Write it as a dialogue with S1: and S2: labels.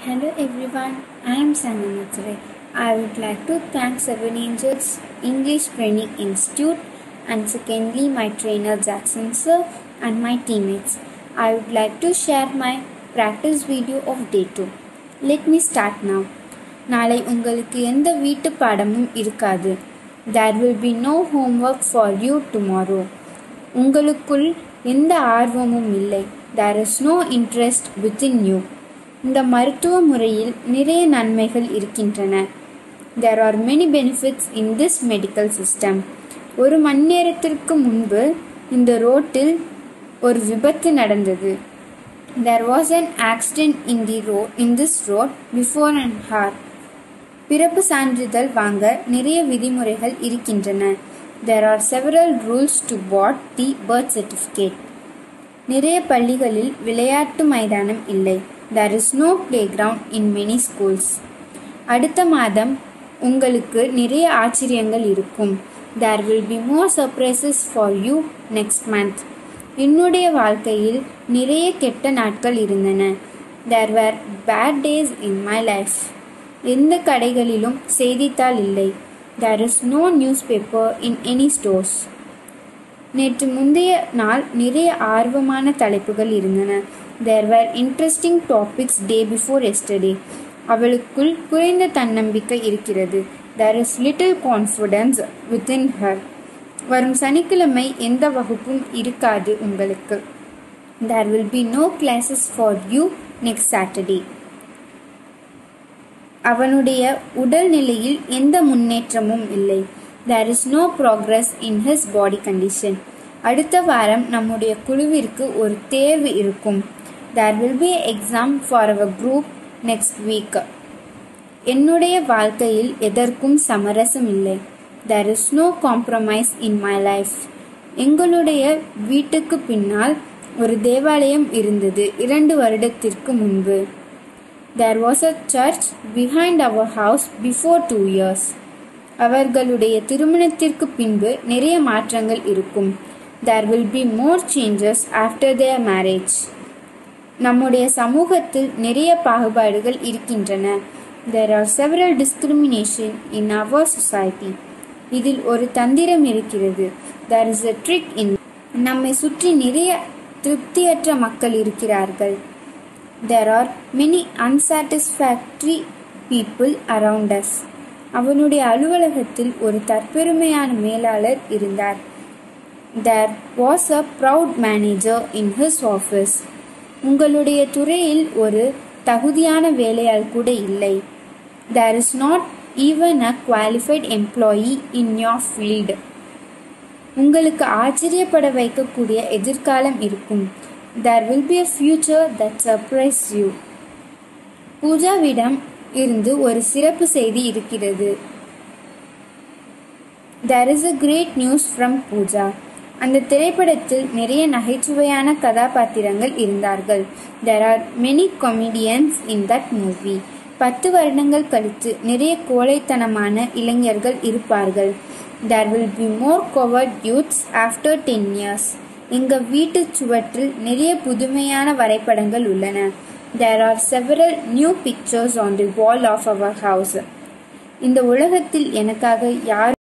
S1: Hello everyone, I am Sana Matsure. I would like to thank Seven Angels English Training Institute and secondly my trainer Jackson sir and my teammates. I would like to share my practice video of day 2. Let me start now. நாளை உங்களுக்கு எந்த வீட்டு பாடமும் இருக்காது there will be no homework for you tomorrow உங்களுக்குள் எந்த ஆர்வமும் இல்லை there is no interest within you இந்த மருத்துவ முறையில் நிறைய நன்மைகள் இருக்கின்றன there are many benefits in this medical system ஒரு மணி நேரத்திற்கு முன்பு இந்த ரோட்டில் ஒரு விபத்து நடந்தது there was an accident in the road in this road before and hour பிறப்பு சான்றிதழ் வாங்க நிறைய விதிமுறைகள் இருக்கின்றன there are several rules to pot the birth certificate நிறைய பள்ளிகளில் விளையாட்டு மைதானம் இல்லை there is no play ground in many schools அடுத்த மாதம் உங்களுக்கு நிறைய ஆச்சரியங்கள் இருக்கும் there will be more surprises for you next month என்னுடைய வாழ்க்கையில் நிறைய கெட்ட நாட்கள் இருந்தன there were bad days in my life எந்த கடைகளிலும் செய்தித்தாள் இல்லை there is no news paper in any stores நேற்று முந்தைய நாள் நிறைய ஆர்வமான தலைப்புகள் இருந்தன there were interesting topics day before yesterday அவளுக்குள் குறைந்த தன்னம்பிக்கை இருக்கிறது there is little confidence within her வரும் சனிக்கிழமை எந்த வகுப்பும் இருக்காது உங்களுக்கு there will be no classes for you next Saturday அவனுடைய உடல்நிலையில் எந்த முன்னேற்றமும் இல்லை there is no progress in his body condition அடுத்த வாரம் நம்முடைய குழுவிற்கு ஒரு தேர்வு இருக்கும் there will be exam for our group next week என்னுடைய வாழ்க்கையில் எதற்கும் சமரசம் இல்லை there is no compromise in my life எங்களுடைய வீட்டுக்கு பின்னால் ஒரு தேவாலயம் இருந்தது இரண்டு வருடத்திற்கு முன்பு there was a church behind our house before two years அவர்களுடைய திருமணத்திற்கு பின்பு நிறைய மாற்றங்கள் இருக்கும் there will be more changes after their marriage நம்முடைய சமூகத்தில் நிறைய பாகுபாடுகள் இருக்கின்றன there are several discrimination in our society இதில் ஒரு தந்திரம் இருக்கிறது தேர் இஸ் அ ட்ரிக் இன் நம்மை சுற்றி நிறைய திருப்தியற்ற மக்கள் இருக்கிறார்கள் there are many unsatisfactory people around us அவனுடைய அலுவலகத்தில் ஒரு தற்பெருமையான மேலாளர் இருந்தார் there was a proud manager in his office உங்களுடைய துறையில் ஒரு தகுதியான வேலையால் கூட இல்லை there is not even a qualified employee in your field உங்களுக்கு ஆச்சரியப்பட வைக்கக்கூடிய எதிர்காலம் இருக்கும் there will be a future that surprise you பூஜாவிடம் இருந்து ஒரு சிறப்பு செய்தி இருக்கிறது there is a great news from Pooja அந்த திரைப்படத்தில் நிறைய நகைச்சுவையான கதாபாத்திரங்கள் இருந்தார்கள் there are many comedians in that movie பத்து வருடங்கள் கழித்து நிறைய கோழைத்தனமான இளைஞர்கள் இருப்பார்கள் there will be more coward youths after ten years எங்கள் வீட்டு சுவற்றில் நிறைய புதுமையான வரைபடங்கள் உள்ளன there are several new pictures on the wall of our house இந்த உலகத்தில் எனக்காக யார்